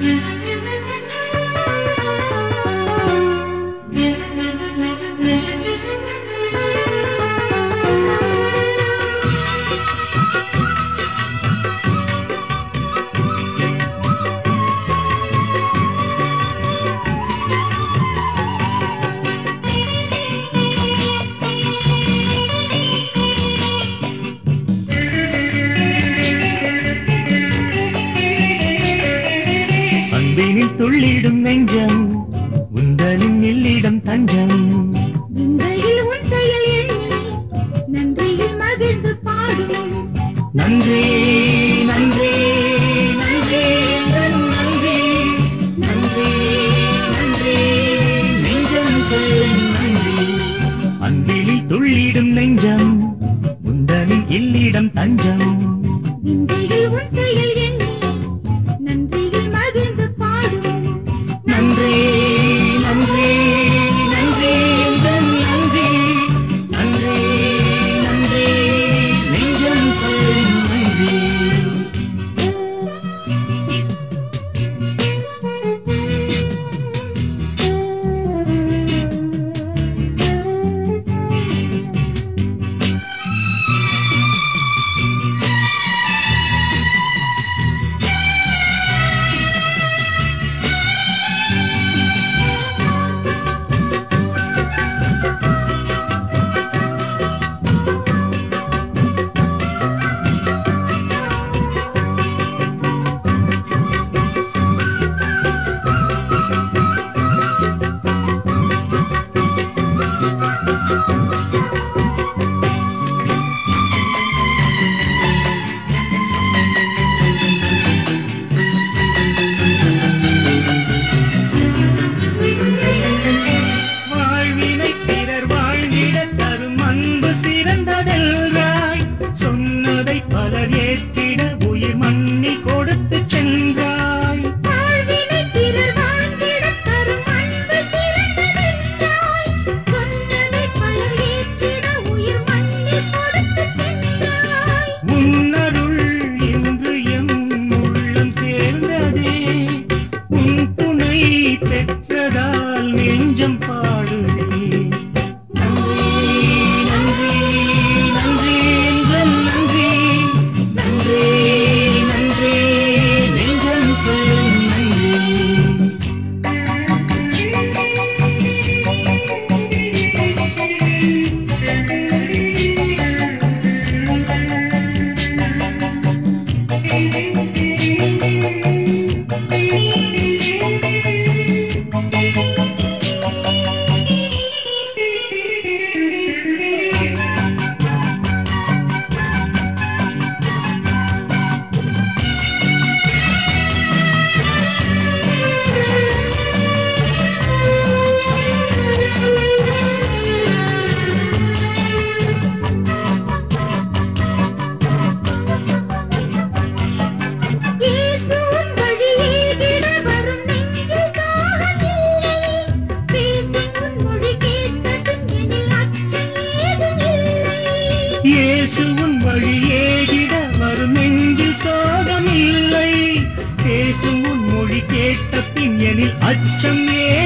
அன்பினில் துள்ளிடும் நெஞ்சம் உந்தனின் இல்லிடம் தஞ்சம் விந்தையில் உன் செயல் எண்ணி நன்றியில் மகிழ்ந்து பாடும் நன்றி நன்றி நன்றி எங்கள் நன்றி நன்றி நன்றி நெஞ்சம் சொல்லும் நன்றி அன்பினில் துள்ளிடும் நெஞ்சம் உந்தனின் இல்லிடம் தஞ்சம் விந்தையில் உன் செயல் எண்ணி நன்றியில் மகிழ்ந்து பாடும் நன்றி நன்றி நன்றி எங்கள் நன்றி நன்றி நன்றி நெஞ்சம் சொல்லும் நன்றி வாழ்வினை பிறர் வாழ்ந்திட தரும் அன்பு சிறந்ததென்றாய் சொன்னதை பலர் ஏற்றிட உயிர் மண்ணில் கொடுத்து சென்றாய் வாழ்வினை பிறர் வாழ்ந்திடத் தரும் அன்பு சிறந்ததென்றாய். சொன்னதை பலர் ஏற்றிட உயிர் மண்ணில் கொடுத்துச் சென்றாய். உன்னருள் இன்று எம் உள்ளம் சேர்ந்ததே உன் துணை பெற்றதால் நெஞ்சம் பாடுதே நன்றி நன்றி நன்றி எங்கள் நன்றி நன்றி நன்றி நெஞ்சம் சொல்லும் நன்றி இயேசு உன் வழியே விட வரும் நெஞ்சில் தாகமில்லை. பேசும் உன் மொழி கேட்டதும் எனில் அச்சம் ஏதும் இல்லை. இயேசு உன் வழியேகிட வரும் நெஞ்சில் சோகமில்லை பேசும் உன் மொழி கேட்ட பின் எனில் அச்சம் ஏதும்